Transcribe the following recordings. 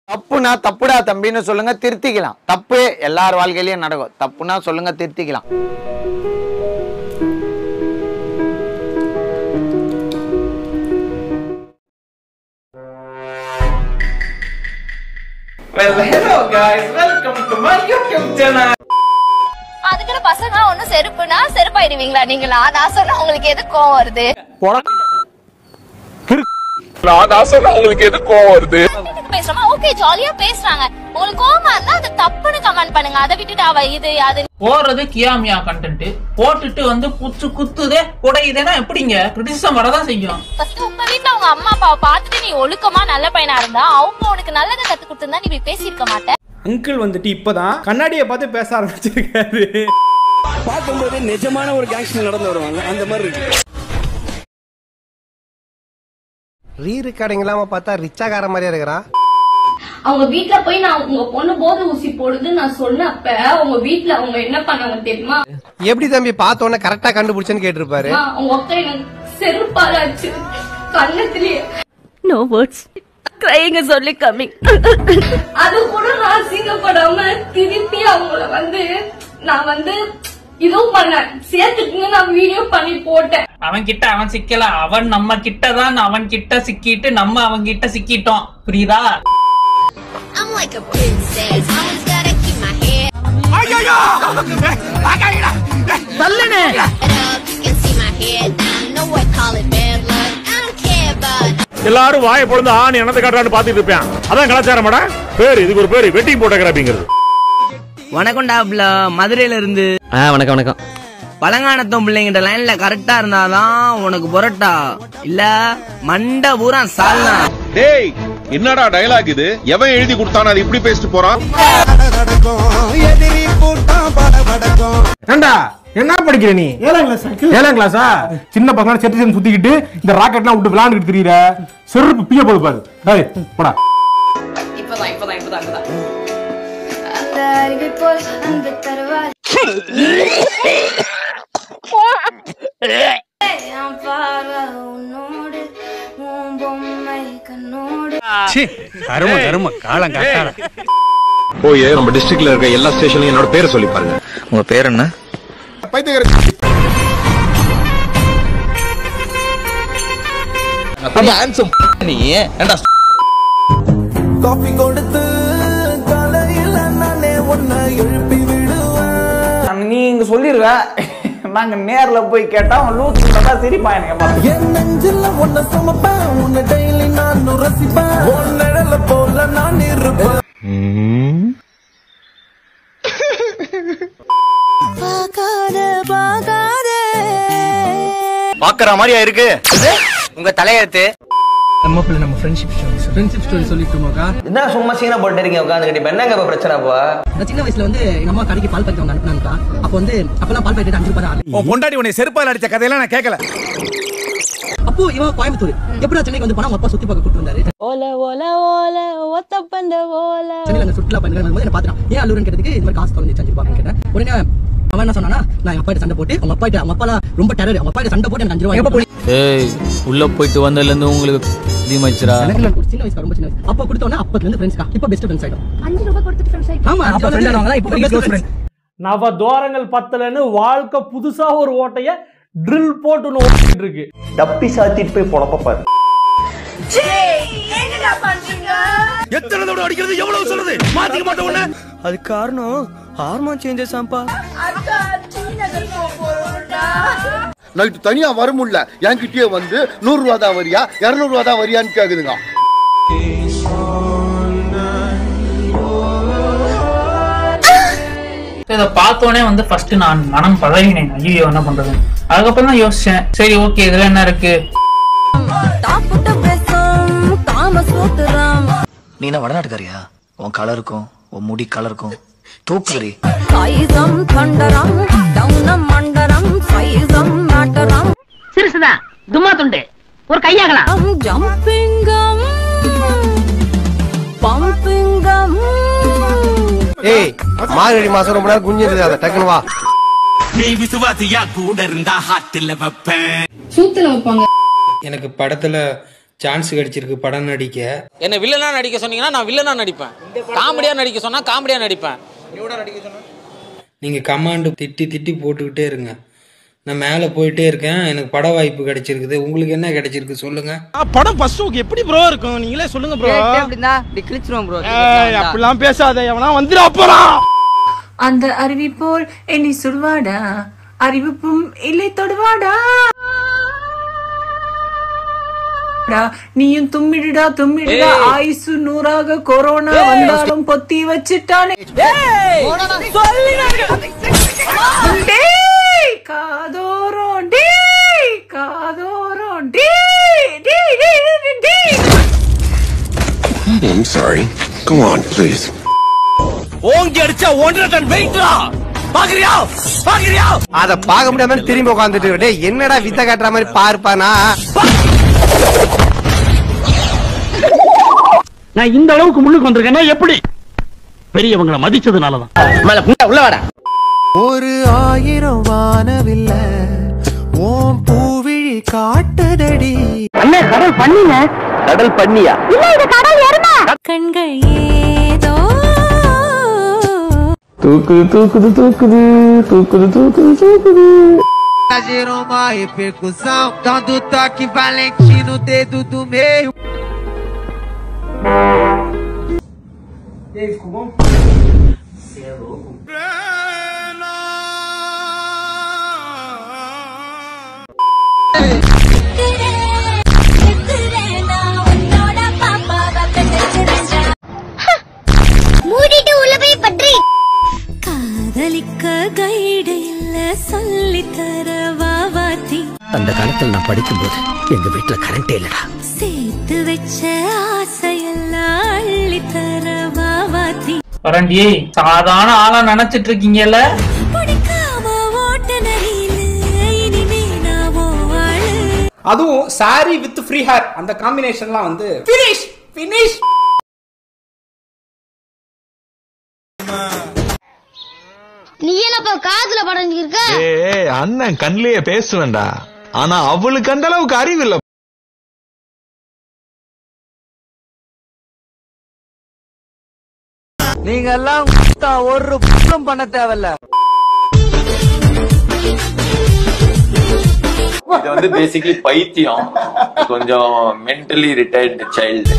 தப்புனா தப்புடா தம்பின்னு சொல்லுங்க திருத்திக்கலாம் தப்பு எல்லார் வாழ்க்கையிலயும் நடக்கும் தப்புனா சொல்லுங்க திருத்திக்கலாம் அதுக்குன்னு பசங்க ஒண்ணும் செருப்புனா செருப்பாயிடுவீங்களா நீங்களா நான் சொன்னா உங்களுக்கு எது கோவம் வருது வீட்டுக்கு பேசுறோமா ஓகே ஜாலியா பேசுறாங்க உங்களுக்கு கோவமா இருந்தா அது தப்புன்னு கமெண்ட் பண்ணுங்க அதை விட்டுட்டு அவ இது அது போறது கியாமியா கண்டென்ட் போட்டுட்டு வந்து புச்சு குத்துதே உடையுதேனா எப்படிங்க கிரிட்டிசிசம் வரதான் செய்யும் ஃபர்ஸ்ட் உங்க வீட்ல உங்க அம்மா அப்பாவை பார்த்துட்டு நீ ஒழுக்கமா நல்ல பையனா இருந்தா அவங்க உனக்கு நல்லதை கத்து கொடுத்திருந்தா நீ இப்படி பேசியிருக்க மாட்ட அங்கிள் வந்துட்டு இப்பதான் கண்ணாடியை பார்த்து பேச ஆரம்பிச்சிருக்காரு பார்க்கும்போது நிஜமான ஒரு கேங்ஸ்டர் நடந்து வருவாங்க அந்த மாதிரி இருக்கு ரீ ரெக்கார்டிங் இல்லாம பார்த்தா ரிச்சாகார மாதிரியே இருக்கிறான் அவங்க வீட்ல போய் நான் உங்க பொண்ணு போதை ஊசி போடுதுன்னு நான் சொன்னப்ப உங்க வீட்ல அவங்க என்ன பண்ணாங்க தெரியுமா எப்படி தம்பி பார்த்தோன்னே கரெக்டா கண்டுபிடிச்சேன்னு கேட்டிருப்பாரு அம்மா, உங்க அக்கா எனக்கு செருப்பாலாச்சு கண்ணத்திலேயே நோ வேர்ட்ஸ் கிரைங்க சொல்லி கம்மிங் அது கூட நான் அசிங்கப்படாம திருப்பி அவங்கள வந்து நான் வந்து இதுவும் பண்ணேன் சேர்த்துக்குங்க நான் வீடியோ பண்ணி போட்டேன் அவன் கிட்ட அவன் சிக்கல அவன் நம்ம கிட்ட தான் அவன் கிட்ட சிக்கிட்டு நம்ம அவன் கிட்ட சிக்கிட்டோம் புரியுதா I'm like a princess. Always gotta keep my head up. You can see my head down. No one call it bad luck. I don't care about எல்லாரும் வாயை பொழுது ஆண் என்னத்தை காட்டுறான்னு பாத்துட்டு இருப்பேன் அதான் கலாச்சாரமாடா பேரு இதுக்கு ஒரு பேரு வெட்டிங் போட்டோகிராபிங்கிறது வணக்கம் டாப்ல மதுரையில இருந்து வணக்கம் வணக்கம் பழங்கானத்தம் பிள்ளைங்கிட்ட லைன்ல கரெக்டா இருந்தாதான் உனக்கு பொரட்டா இல்ல மண்ட பூரா சால்னா டேய் என்னடா டயலாக் இது எவன் எழுதி கொடுத்தானோ அது இப்படி பேசிட்டு போறான் ஏண்டா என்ன படிக்கிற நீ ஏழாம் கிளாஸ் ஏழாம் கிளாஸா சின்ன பசங்க செட்டு சேர்ந்து சுத்திக்கிட்டு இந்த ராக்கெட்லாம் விட்டு விளையாண்டுக்கிட்டு தெரியுற செருப்பு பிய போது பாரு ஏய் போடா இப்பதான் இப்பதான் இப்பதான் இப்பதான் அந்த அறிவை போல் அந்த தருவார் உன்னோடு உன் பொம்மை கண்ணோடு கரும கரும காலம் கட்டாட போய் நம்ம டிஸ்ட்ரிக்ட்ல இருக்க எல்லா ஸ்டேஷன்லயும் என்னோட பேரை சொல்லி பாருங்க உங்க பேர் என்ன நீ ஏன்டா காபி கொடுத்து காலையில நானே உன்னை எழுப்பி விடுவேன் நீ இங்க சொல்லிருவ நாங்க நேர்ல போய் கேட்டா அவன் லூத்து தான் சிரிப்பான் எனக்கு பார்த்து. என் நெஞ்சில உன்னை சுமப்பேன் உன்னை டெய்லி நான் ரசிப்பேன் உன் நிழல போல நான் இருப்பேன் பாக்குற மாதிரியா இருக்கு உங்க தலையெழுத்து நம்ம நம்ம ஃப்ரெண்ட்ஷிப் ஸ்டோரி ஃப்ரெண்ட்ஷிப் ஸ்டோரி சொல்லிட்டுமாக்கா என்ன சும்மா சீனா போட்டு இருக்கீங்க உட்காந்துக்கிட்டு இப்ப என்னங்க இப்ப பிரச்சனை அப்போ நான் சின்ன வயசுல வந்து எங்க அம்மா கடைக்கு பால் பாக்கெட் அனுப்பினாங்கக்கா அப்போ வந்து அப்பெல்லாம் பால் பாக்கெட் அஞ்சு ரூபாய் தான் உன் பொண்டாடி உன்னை செருப்பால் அடிச்ச கதையெல்லாம் நான் கேட்கல அப்போ இவன் கோயம்புத்தூர் எப்படா சென்னைக்கு வந்து போனா அவங்க அப்பா சுத்தி பார்க்க கூட்டு வந்தாரு ஓல ஓல ஓல ஒத்த பந்த ஓல சென்னையில அந்த சுற்றுலா பயணிகள் வரும்போது என்ன பாத்துறான் ஏன் அல்லூர்னு கேட்டதுக்கு இந்த மாதிரி காசு தொலைஞ்சு அஞ்சு ரூபாய் கேட்டேன் உடனே அவன் என்ன சொன்னானா நான் எங்க அப்பா சண்டை போட்டு அவங்க அப்பா அவங்க அப்பா ரொம்ப டெரர் அவங்க அப்பா சண்டை போட்டு எனக்கு அஞ்சு ரூபாய் எப்ப போய் ஏய் உள்ள போயிட்டு வந்ததுல இருந்து உங்களுக்கு தீமாச்சுரா எனக்கு ஒரு சின்ன வயசு ரொம்ப சின்ன வயசு அப்ப கொடுத்தோன்னா அப்பத்துல இருந்து ஃப்ரெண்ட்ஸ்க்கா இப்ப பெஸ்ட் ஃப்ரெண்ட்ஸ் ஆயிடும் அஞ்சு ரூபாய் கொடுத்துட்டு friends ஆயிட்டோம். ஆமா அப்ப ஃப்ரெண்ட் ஆனவங்க இப்ப பெஸ்ட் ஃப்ரெண்ட் நவ தோரங்கள் பத்தலன்னு வாழ்க்கை புதுசா ஒரு ஓட்டைய ட்ரில் போட்டு ஒண்ணு ஓட்டிட்டு இருக்கு டப்பி சாத்திட்டு போய் பொழப்ப பாரு எத்தனை தடவை அடிக்கிறது எவ்வளவு சொல்றது மாத்திக்க மாட்டேன் உன்னை அது காரணம் ஹார்மோன் சேஞ்சஸ் ஆம்பா நைட்டு தனியா வர முடியல என்கிட்டயே வந்து நூறு ரூபா தான் வரியா இருநூறு ரூபா தான் வரியான்னு கேக்குதுங்க இதை பார்த்தோன்னே வந்து ஃபர்ஸ்ட் நான் மனம் பதறினேன் ஐயோ என்ன பண்றது அதுக்கப்புறம் தான் யோசிச்சேன் சரி ஓகே இதுல என்ன இருக்கு தாப்புட்ட பேசும் காம சூத்துறாம் நீ என்ன வடநாட்டுக்காரியா உன் கலருக்கும் உன் முடி கலருக்கும் தூக்குறி சைசம் தண்டரம் டவுனம் மண்டரம் சைசம் நாட்டரம் சிறுசுதான் தும்மா துண்டு ஒரு கையாகலாம் ஜம்பிங்கம் பம்பிங்கம் ஏய் மார்கழி மாசம் ரொம்ப நேரம் குஞ்சிருது அதை டக்குனு வா நீ விசுவாசியா கூட இருந்தா ஹாட்டில் வைப்பேன் சூத்துல வைப்பாங்க எனக்கு படத்துல சான்ஸ் கிடைச்சிருக்கு படம் நடிக்க என்ன வில்லனா நடிக்க சொன்னீங்கன்னா நான் வில்லனா நடிப்பேன் காமெடியா நடிக்க சொன்னா காமெடியா நடிப்பேன் நீங்க கமாண்டு திட்டி திட்டி போட்டுக்கிட்டே இருங்க நான் மேலே போயிட்டே இருக்கேன் எனக்கு பட வாய்ப்பு கிடைச்சிருக்குது உங்களுக்கு என்ன கிடைச்சிருக்கு சொல்லுங்க படம் ஃபர்ஸ்ட் ஷோக்கு எப்படி ப்ரோ இருக்கும் நீங்களே சொல்லுங்க ப்ரோ அப்படின்னா கிழிச்சிருவோம் ப்ரோ அப்படிலாம் பேசாத எவனா வந்துடா போறான் அந்த அருவி போல் என்னை சுடுவாடா அறிவிப்பும் இல்லை தொடுவாடா டா, நீயும் தும்மிடுடா தும்மிடுடா ஏய். ஆயுசு நூறாக கொரோனா வந்தாலும் பொத்தி வச்சுட்டானே டேய், காதோரம் டேய், காதோரம் டேய், டேய், டேய், டேய், டேய். I'm sorry. Go on, please. ஓங்கி அடிச்சா ஒன்றரை டன் வெயிட்ரா பாக்குறியா பாக்குறியா அத பார்க்க முடியாம திரும்பி உட்காந்துட்டு டேய் என்னடா வித்த காட்டுற மாதிரி பாருப்பானா நான் இந்த அளவுக்கு முன்னுக்கு வந்திருக்கேன்னா எப்படி பெரியவங்களை மதிச்சதுனாலதான் உள்ள வாடா ஒரு ஆயிரம் வானவில்ல ஓம் பூவிழி காட்டுதடி அண்ணே கடல் பண்ணிங்க கடல் பண்ணியா இல்ல இது கடல் எருமை கண்கள் ஏதோ தூக்குது தூக்குது தூக்குது தூக்குது தூக்குது தூக்குது Exagerou uma repercussão Dando toque valente no dedo do meio E aí, ficou bom? Você é louco? மூடிட்டு உள்ள போய் பற்றி காதலிக்க கைடு இல்ல சொல்லி தர வாவாத்தி அந்த காலத்துல நான் படிக்கும்போது எங்க வீட்டுல கரண்டே இல்லடா சேர்த்து வச்ச ஆசையெல்லாம் அள்ளி தர வாவாத்தி வரண்டியே சாதாரண ஆளா நினைச்சிட்டு இருக்கீங்கல்ல பிடிக்காம ஓட்ட நரியில இனிமே நான் ஆளு அதுவும் சாரி வித் ஃப்ரீ ஹேர் அந்த காம்பினேஷன்லாம் வந்து ஃபினிஷ் ஃபினிஷ் நீ என்னப்பா காதுல படைஞ்சிருக்க ஏய் அண்ணன் கண்லயே பேசுவேன்டா ஆனா அவளுக்கு அந்த அளவுக்கு அறிவு இல்ல நீங்க எல்லாம் ஒரு புறம் பண்ண தேவையில்ல இது வந்து பேசிக்கலி பைத்தியம் கொஞ்சம் மென்டலி ரிட்டையர்டு சைல்டு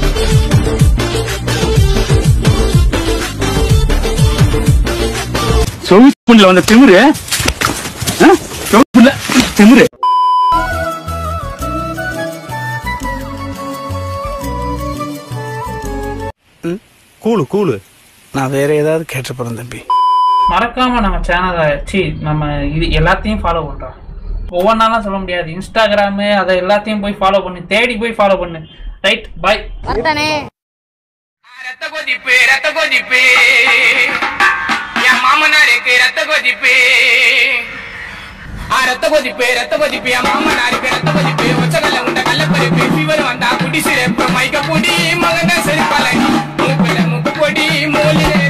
சொகுப்புல வந்த திமிரு ஆ? சொகுப்புல திமிரு கூலு கூலு நான் வேற ஏதாவது கேட்டு போறேன் தம்பி மறக்காம நம்ம சேனலை சி நம்ம இது எல்லாத்தையும் ஃபாலோ பண்றோம் ஒவ்வொன்றாலாம் சொல்ல முடியாது இன்ஸ்டாகிராமு அதை எல்லாத்தையும் போய் ஃபாலோ பண்ணு தேடி போய் ஃபாலோ பண்ணு ரைட் பாய் வரத்தானே ரத்த கொதிப்பு ரத்த கொதிப்பு என் மாமனாருக்கு ரத்த கொதிப்பு ஆ ரத்த கொதிப்பு ரத்த கொதிப்பு என் மாமனாருக்கு ரத்த கொதிப்பு ஒச்சகல்ல உண்ட கள்ளப்பருப்பு ஃபீவர் வந்தா குடி சிறப்பு மைக்க பொடி மகன செருப்பாலி மூக்குல மூக்கு பொடி மூலிலே